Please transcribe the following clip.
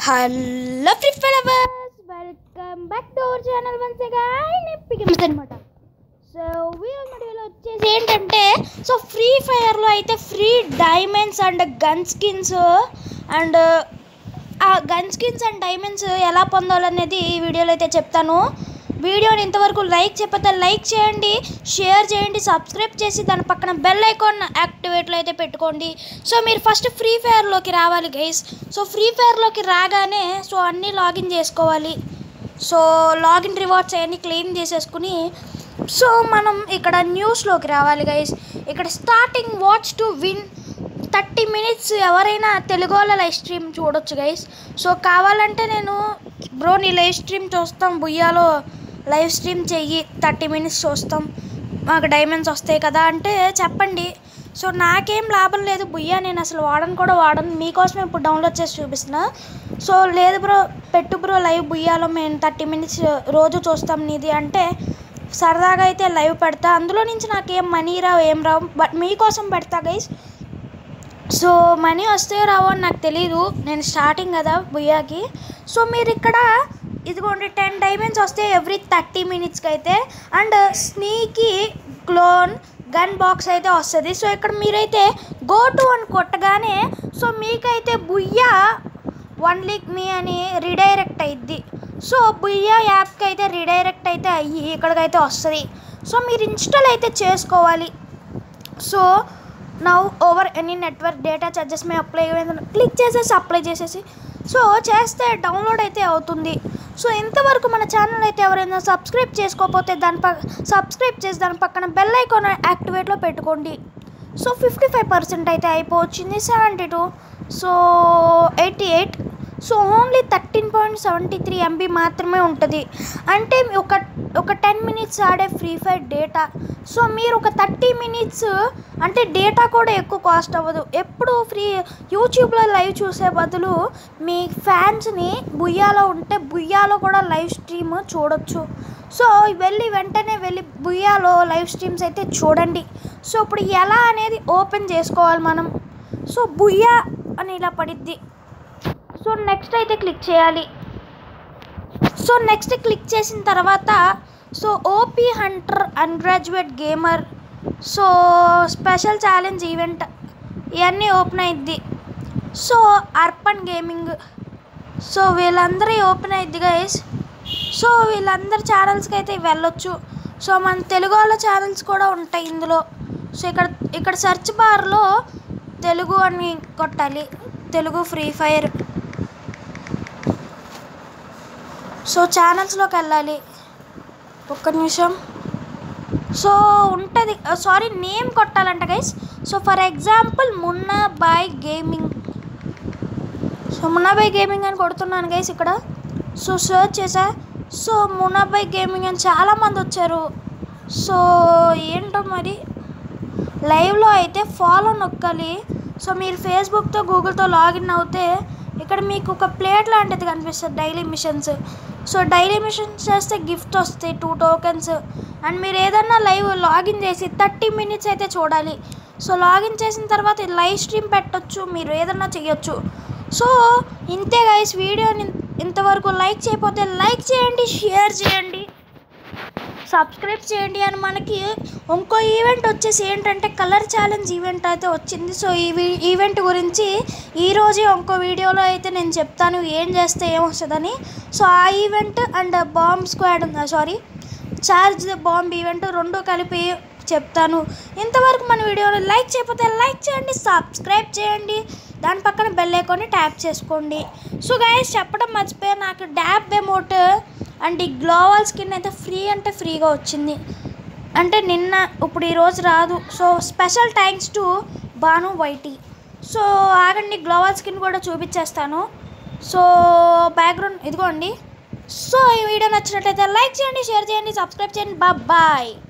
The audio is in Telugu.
hello free followers welcome back to our channel once again పికిమ్స్ అనమాట సో వీడియో వీడియోలో వచ్చేసి ఏంటంటే సో ఫ్రీ ఫైర్లో అయితే free diamonds and gun skins and ఆ గన్ స్కిన్స్ అండ్ డైమండ్స్ ఎలా పొందాలనేది ఈ వీడియోలో అయితే చెప్తాను వీడియోని ఇంతవరకు లైక్ చెప్పతే లైక్ చేయండి షేర్ చేయండి సబ్స్క్రైబ్ చేసి దాని పక్కన బెల్ ఐకాన్ యాక్టివేట్లో అయితే పెట్టుకోండి సో మీరు ఫస్ట్ ఫ్రీ ఫైర్లోకి రావాలి గైస్ సో ఫ్రీ ఫైర్లోకి రాగానే సో అన్నీ లాగిన్ చేసుకోవాలి సో లాగిన్ రివార్డ్స్ అవన్నీ క్లెయిమ్ చేసేసుకుని సో మనం ఇక్కడ న్యూస్లోకి రావాలి గైస్ ఇక్కడ starting watch to win thirty minutes ఎవరైనా తెలుగు వాళ్ళ లైవ్ స్ట్రీమ్ చూడొచ్చు గైస్ సో కావాలంటే నేను బ్రో నీ లైవ్ స్ట్రీమ్ చూస్తాం బుయ్యాలో లైవ్ స్ట్రీమ్ చెయ్యి థర్టీ మినిట్స్ చూస్తాం మాకు డైమండ్స్ వస్తాయి కదా అంటే చెప్పండి సో నాకేం లాభం లేదు బుయ్యా నేను అసలు వాడను కూడా వాడను మీకోసమే ఇప్పుడు డౌన్లోడ్ చేసి చూపిస్తున్నా సో లేదు బ్రో పెట్టు బ్రో లైవ్ బుయ్యాలో మేము థర్టీ మినిట్స్ రోజు చూస్తాం నీది అంటే సరదాగా అయితే లైవ్ పెడతా అందులో నుంచి నాకేం మనీ రావు ఏం రావు బట్ మీకోసం పెడతా గైస్ సో మనీ వస్తాయో రావో అని నాకు తెలియదు నేను స్టార్టింగ్ కదా బుయ్యాకి సో మీరు ఇక్కడ ఇదిగోండి టెన్ డైమండ్స్ వస్తాయి ఎవ్రీ థర్టీ మినిట్స్కి అయితే and sneaky clone gun box అయితే వస్తుంది సో ఇక్కడ మీరైతే గో టు అని కొట్టగానే సో మీకైతే బుయ్యా వన్ లీక్ మీ అని రిడైరెక్ట్ అయ్యిద్ది సో బుయ్యా యాప్కి అయితే రిడైరెక్ట్ అయితే అయ్యి ఇక్కడికైతే వస్తుంది సో మీరు ఇన్స్టాల్ అయితే చేసుకోవాలి so now over any network data charges మేము అప్లై క్లిక్ చేసేసి అప్లై చేసేసి సో చేస్తే డౌన్లోడ్ అయితే అవుతుంది సో ఇంతవరకు మన ఛానల్ అయితే ఎవరైనా సబ్స్క్రైబ్ చేసుకోకపోతే దాని పక్క సబ్స్క్రైబ్ చేసి దాని పక్కన బెల్ ఐకాన్ యాక్టివేట్లో పెట్టుకోండి సో ఫిఫ్టీ ఫైవ్ పర్సెంట్ అయితే అయిపోవచ్చింది seventy two so eighty eight so only thirteen point seventy three MB మాత్రమే ఉంటుంది అంటే ఒక ఒక టెన్ మినిట్స్ ఆడే ఫ్రీ ఫైర్ డేటా సో మీరు ఒక థర్టీ మినిట్స్ అంటే డేటా కూడా ఎక్కువ కాస్ట్ అవ్వదు ఎప్పుడు ఫ్రీ యూట్యూబ్లో లైవ్ చూసే బదులు మీ ఫ్యాన్స్ని బుయ్యాలో ఉంటే బుయ్యాలో కూడా లైవ్ స్ట్రీమ్ చూడొచ్చు సో వెళ్ళి వెంటనే వెళ్ళి బుయ్యాలో లైవ్ స్ట్రీమ్స్ అయితే చూడండి సో ఇప్పుడు ఎలా అనేది ఓపెన్ చేసుకోవాలి మనం సో బుయ్యా అని ఇలా పడిద్ది సో నెక్స్ట్ అయితే క్లిక్ చేయాలి సో నెక్స్ట్ క్లిక్ చేసిన తర్వాత so OP hunter ungraduate gamer so special challenge event ఇవన్నీ ఓపెన్ అయింది సో అర్పన్ గేమింగ్ సో వీళ్ళందరూ ఓపెన్ అయింది గైస్ సో వీళ్ళందరి ఛానల్స్కి అయితే వెళ్ళొచ్చు సో మన తెలుగు వాళ్ళ ఛానల్స్ కూడా ఉంటాయి ఇందులో సో ఇక్కడ ఇక్కడ సెర్చ్ బార్లో తెలుగు అని కొట్టాలి తెలుగు ఫ్రీ ఫైర్ సో ఛానల్స్లోకి వెళ్ళాలి ఒక్క నిమిషం సో ఉంటుంది సారీ నేమ్ కొట్టాలంట guys so for example Munna boy gaming so Munna boy gaming అని కొడుతున్నాను గైస్ ఇక్కడ సో సర్చ్ చేసా సో మున్నాబాయ్ గేమింగ్ అని చాలామంది వచ్చారు సో ఏంటో మరి లైవ్లో అయితే ఫాలో నొక్కాలి సో మీరు ఫేస్బుక్తో గూగుల్తో లాగిన్ అవుతే ఇక్కడ మీకు ఒక ప్లేట్ లాంటిది కనిపిస్తుంది daily missions so daily missions చేస్తే గిఫ్ట్ వస్తాయి టూ టోకెన్స్ అండ్ మీరు ఏదన్నా లైవ్ లాగిన్ చేసి థర్టీ మినిట్స్ అయితే చూడాలి సో లాగిన్ చేసిన తర్వాత లైవ్ స్ట్రీమ్ పెట్టొచ్చు మీరు ఏదన్నా చేయొచ్చు సో ఇంతే గైస్ వీడియోని ఇంతవరకు లైక్ చేయకపోతే లైక్ చేయండి షేర్ చేయండి సబ్స్క్రైబ్ చేయండి అని మనకి ఇంకో ఈవెంట్ వచ్చేసి ఏంటంటే కలర్ ఛాలెంజ్ ఈవెంట్ అయితే వచ్చింది సో ఈ వీ- ఈవెంట్ గురించి ఈరోజే ఇంకో వీడియోలో అయితే నేను చెప్తాను ఏం చేస్తే ఏమొస్తుందని సో ఆ ఈవెంట్ అండ్ బాంబ్ స్క్వాడ్ ఉందా sorry charge the bomb event రెండు కలిపి చెప్తాను ఇంతవరకు మన వీడియోని లైక్ చేయకపోతే లైక్ చేయండి సబ్స్క్రైబ్ చేయండి దాని పక్కన బెల్ ఐకాన్ని ట్యాప్ చేసుకోండి సో గైస్ చెప్పడం మర్చిపోయా నాకు డ్యాబ్ ఎమౌంట్ అండ్ ఈ గ్లోవల్ స్కిన్ అయితే ఫ్రీ అంటే ఫ్రీగా వచ్చింది అంటే నిన్న ఇప్పుడు ఈరోజు రాదు so special thanks to Banu YT so ఆగండి గ్లోవల్ స్కిన్ కూడా చూపించేస్తాను సో బ్యాక్గ్రౌండ్ ఇదిగోండి సో ఈ వీడియో నచ్చినట్లయితే లైక్ చేయండి షేర్ చేయండి సబ్స్క్రైబ్ చేయండి బాయ్